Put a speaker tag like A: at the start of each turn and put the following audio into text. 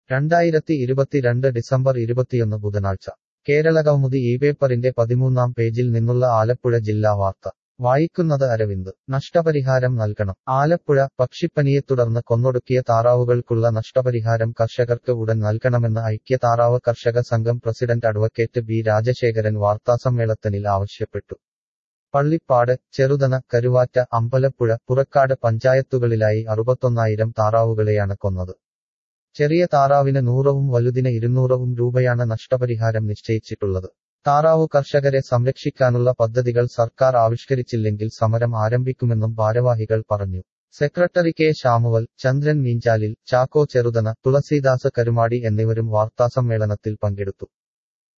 A: രണ്ടായിരത്തി ഇരുപത്തിരണ്ട് ഡിസംബർ ഇരുപത്തിയൊന്ന് ബുധനാഴ്ച കേരളകൗമുദി ഈ പേപ്പറിന്റെ പതിമൂന്നാം പേജിൽ നിന്നുള്ള ആലപ്പുഴ ജില്ലാ വാർത്ത വായിക്കുന്നത് അരവിന്ദ് നഷ്ടപരിഹാരം നൽകണം ആലപ്പുഴ പക്ഷിപ്പനിയെ തുടർന്ന് കൊന്നൊടുക്കിയ താറാവുകൾക്കുള്ള നഷ്ടപരിഹാരം കർഷകർക്ക് ഉടൻ നൽകണമെന്ന് ഐക്യ താറാവ് കർഷക സംഘം പ്രസിഡന്റ് അഡ്വക്കേറ്റ് ബി രാജശേഖരൻ വാർത്താസമ്മേളനത്തിൽ ആവശ്യപ്പെട്ടു പള്ളിപ്പാട് ചെറുതന കരുവാറ്റ അമ്പലപ്പുഴ പുറക്കാട് പഞ്ചായത്തുകളിലായി അറുപത്തൊന്നായിരം താറാവുകളെയാണ് കൊന്നത് ചെറിയ താറാവിന് നൂറവും വലുതിന് ഇരുന്നൂറവും രൂപയാണ് നഷ്ടപരിഹാരം നിശ്ചയിച്ചിട്ടുള്ളത് താറാവു കർഷകരെ സംരക്ഷിക്കാനുള്ള പദ്ധതികൾ സർക്കാർ ആവിഷ്കരിച്ചില്ലെങ്കിൽ സമരം ആരംഭിക്കുമെന്നും ഭാരവാഹികൾ പറഞ്ഞു സെക്രട്ടറി കെ ശാമുവൽ ചന്ദ്രൻ മീഞ്ചാലിൽ ചാക്കോ ചെറുതന തുളസീദാസ് കരുമാടി എന്നിവരും വാർത്താസമ്മേളനത്തിൽ പങ്കെടുത്തു